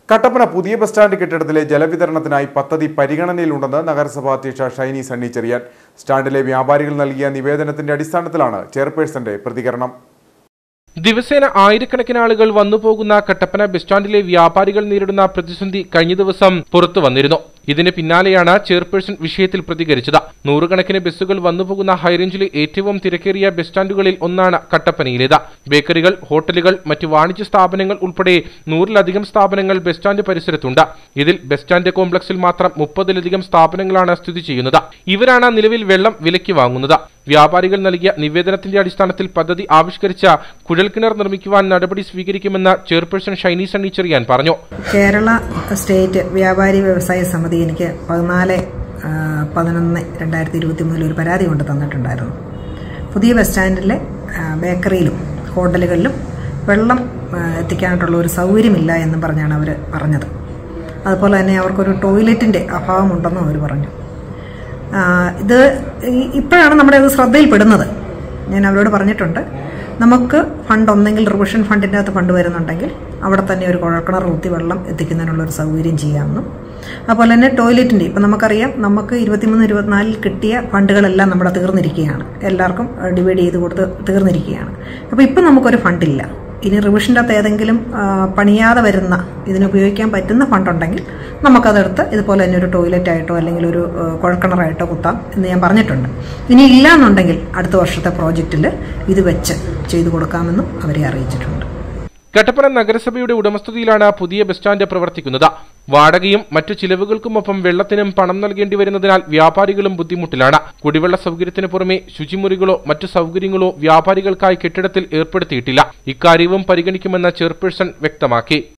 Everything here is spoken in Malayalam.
കട്ടപ്പന പുതിയ ബസ് സ്റ്റാൻഡ് കെട്ടിടത്തിലെ ജലവിതരണത്തിനായി പദ്ധതി പരിഗണനയിലുണ്ടെന്ന് നഗരസഭാ അധ്യക്ഷ ഷൈനി സണ്ണി ചെറിയാൻ സ്റ്റാൻഡിലെ വ്യാപാരികൾ നൽകിയ നിവേദനത്തിന്റെ അടിസ്ഥാനത്തിലാണ് ചെയർപേഴ്സന്റെ പ്രതികരണം ദിവസേന ആയിരക്കണക്കിന് ആളുകൾ വന്നുപോകുന്ന കട്ടപ്പന ബസ് സ്റ്റാൻഡിലെ വ്യാപാരികൾ നേരിടുന്ന പ്രതിസന്ധി കഴിഞ്ഞ ദിവസം പുറത്തു വന്നിരുന്നു ഇതിന് പിന്നാലെയാണ് ചെയർപേഴ്സൺ വിഷയത്തിൽ പ്രതികരിച്ചത് നൂറുകണക്കിന് ബസ്സുകൾ വന്നുപോകുന്ന ഹൈറേഞ്ചിലെ ഏറ്റവും തിരക്കേറിയ ബസ് സ്റ്റാൻഡുകളിൽ ഒന്നാണ് കട്ടപ്പനയിലേത് ബേക്കറികൾ ഹോട്ടലുകൾ മറ്റ് വാണിജ്യ സ്ഥാപനങ്ങൾ ഉൾപ്പെടെ നൂറിലധികം സ്ഥാപനങ്ങൾ ബസ് സ്റ്റാൻഡ് പരിസരത്തുണ്ട് ഇതിൽ ബസ് സ്റ്റാൻഡ് കോംപ്ലക്സിൽ മാത്രം മുപ്പതിലധികം സ്ഥാപനങ്ങളാണ് സ്ഥിതി ചെയ്യുന്നത് ഇവരാണ് നിലവിൽ വെള്ളം വിലയ്ക്ക് വാങ്ങുന്നത് വ്യാപാരികൾ നൽകിയ നിവേദനത്തിന്റെ അടിസ്ഥാനത്തിൽ പദ്ധതി ആവിഷ്കരിച്ച കുഴൽക്കിണർ നിർമ്മിക്കുവാൻ നടപടി സ്വീകരിക്കുമെന്ന് ചെയർപേഴ്സൺ ഷൈനി സണ്ണി ചെറിയാൻ പറഞ്ഞു കേരള സ്റ്റേറ്റ് വ്യാപാരി വ്യവസായ സമിതി എനിക്ക് പതിനാല് ആ, പതിനൊന്ന് രണ്ടായിരത്തി ഇരുപത്തി മൂന്നിൽ ഒരു പരാതി കൊണ്ട് തന്നിട്ടുണ്ടായിരുന്നു പുതിയ ബസ് സ്റ്റാൻഡിലെ ആ, ബേക്കറിയിലും ഹോട്ടലുകളിലും വെള്ളം ആ, എത്തിക്കാനായിട്ടുള്ള ഒരു സൗകര്യമില്ല എന്നും പറഞ്ഞാണ് അവർ പറഞ്ഞത് അതുപോലെ തന്നെ അവർക്കൊരു ടോയ്ലറ്റിൻ്റെ അഭാവമുണ്ടെന്നും അവർ പറഞ്ഞു ആ, ഇത് ഈ- ഇപ്പോഴാണ് നമ്മുടെ അത് ശ്രദ്ധയിൽപ്പെടുന്നത് ഞാൻ അവരോട് പറഞ്ഞിട്ടുണ്ട് നമുക്ക് ഫണ്ട് ഒന്നെങ്കിൽ റിവിഷൻ ഫണ്ടിൻ്റെ അകത്ത് ഫണ്ട് വരുന്നുണ്ടെങ്കിൽ അവിടെ തന്നെ ഒരു കുഴൽക്കിണർ ഊത്തി വെള്ളം എത്തിക്കുന്നതിനുള്ള ഒരു സൗകര്യം ചെയ്യാമെന്നും അതുപോലെ തന്നെ ടോയ്ലറ്റിൻ്റെ ഇപ്പം നമുക്കറിയാം നമുക്ക് ഇരുപത്തിമൂന്ന് ഇരുപത്തിനാലിൽ കിട്ടിയ ഫണ്ടുകളെല്ലാം നമ്മുടെ തീർന്നിരിക്കുകയാണ് എല്ലാവർക്കും ഡിവൈഡ് ചെയ്ത് കൊടുത്ത് തീർന്നിരിക്കുകയാണ് അപ്പോൾ ഇപ്പം നമുക്കൊരു ഫണ്ടില്ല ഇനി റിവിഷൻ്റെ അകത്ത് ഏതെങ്കിലും ആ, പണിയാതെ വരുന്ന ഇതിന് ഉപയോഗിക്കാൻ പറ്റുന്ന ഫണ്ടുണ്ടെങ്കിൽ നമുക്കതെടുത്ത് ഇതുപോലെ തന്നെ ഒരു ടോയ്ലറ്റ് ആയിട്ടോ അല്ലെങ്കിൽ ഒരു ആ, കുഴൽക്കിണറായിട്ടോ കുത്താം എന്ന് ഞാൻ പറഞ്ഞിട്ടുണ്ട് ഇനി ഇല്ല എന്നുണ്ടെങ്കിൽ അടുത്ത വർഷത്തെ പ്രോജക്റ്റിൽ ഇത് വെച്ച് ചെയ്തു കൊടുക്കാമെന്നും അവരെ അറിയിച്ചിട്ടുണ്ട് കട്ടപ്പന നഗരസഭയുടെ ഉടമസ്ഥതയിലാണ് പുതിയ ബസ് സ്റ്റാൻഡ് പ്രവർത്തിക്കുന്നത് വാടകയും മറ്റു ചിലവുകൾക്കുമൊപ്പം വെള്ളത്തിനും പണം നൽകേണ്ടി വരുന്നതിനാൽ വ്യാപാരികളും ബുദ്ധിമുട്ടിലാണ് കുടിവെള്ള സൗകര്യത്തിന് പുറമെ ശുചിമുറികളോ മറ്റു സൗകര്യങ്ങളോ വ്യാപാരികൾക്കായി കെട്ടിടത്തിൽ ഏർപ്പെടുത്തിയിട്ടില്ല ഇക്കാര്യവും പരിഗണിക്കുമെന്ന് ചെയർപേഴ്സൺ വ്യക്തമാക്കി